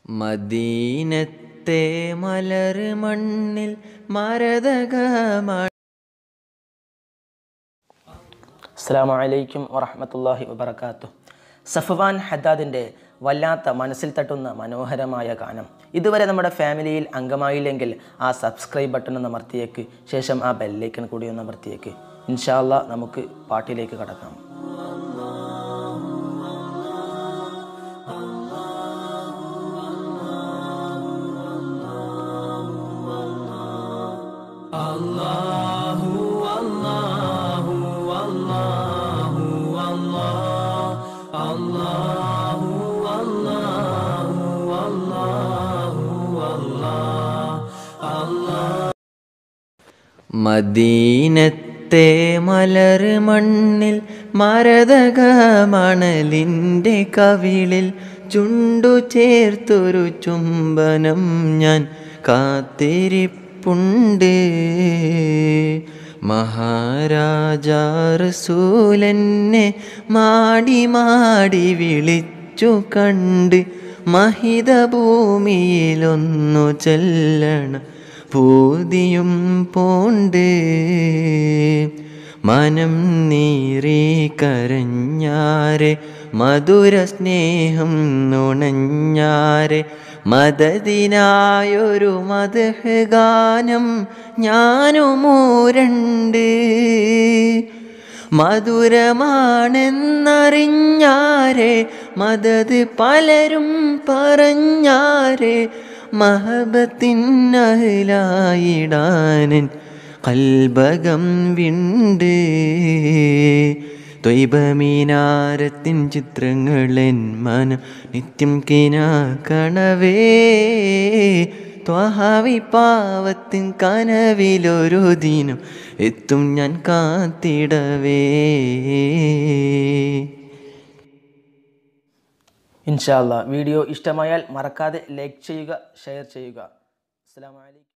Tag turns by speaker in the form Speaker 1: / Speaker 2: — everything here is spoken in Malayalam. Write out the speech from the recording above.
Speaker 1: മദീനത്തെ മലർ മണ്ണിൽ മരതകമ
Speaker 2: അസ്സാം വലൈക്കും വറഹമത്തല്ലാഹി വബർക്കാത്തു സഫവാൻ ഹദ്ദാദിൻ്റെ വല്ലാത്ത മനസ്സിൽ തട്ടുന്ന മനോഹരമായ ഗാനം ഇതുവരെ നമ്മുടെ ഫാമിലിയിൽ അംഗമായില്ലെങ്കിൽ ആ സബ്സ്ക്രൈബ് ബട്ടൺ ഒന്ന് അമർത്തിയേക്ക് ശേഷം ആ ബെല്ലൈക്കൺ കൂടി ഒന്ന് അമർത്തിയേക്ക് ഇൻഷാല്ല നമുക്ക് പാട്ടിലേക്ക് കടക്കാം
Speaker 1: മദീനത്തെ മലർ മണ്ണിൽ മരതകമണലിൻ്റെ കവിളിൽ ചുണ്ടു ചേർത്തൊരു ചുംബനം ഞാൻ കാത്തിരിപ്പുണ്ട് മഹാരാജാ റസൂലെന്നെ മാടി മാടി വിളിച്ചു കണ്ട് മഹിത ഭൂമിയിലൊന്നു ചെല്ലണം പൂതിയും പോണ്ട് മനം നീറി കരഞ്ഞാരെ മധുര സ്നേഹം നുണഞ്ഞാരെ മദതിനായൊരു മദഹ് ഗാനം ഞാനുമൂരണ്ട് മധുരമാണെന്നറിഞ്ഞാരെ മദത് പലരും പറഞ്ഞാരെ മഹബത്തിനഹിലായിടാനൻ കൽബകം വിണ്ട് ദ്വൈപമീനാരത്തിൻ ചിത്രങ്ങളെൻ മനം നിത്യം കിന കണവേ ത്വഹാവി പാവത്തിൻ കനവിലൊരു ദിനം എത്തും ഞാൻ കാത്തിടവേ
Speaker 2: ഇൻഷാല്ല വീഡിയോ ഇഷ്ടമായാൽ മറക്കാതെ ലൈക്ക് ചെയ്യുക ഷെയർ ചെയ്യുക അസ്സാം വലൈക്കും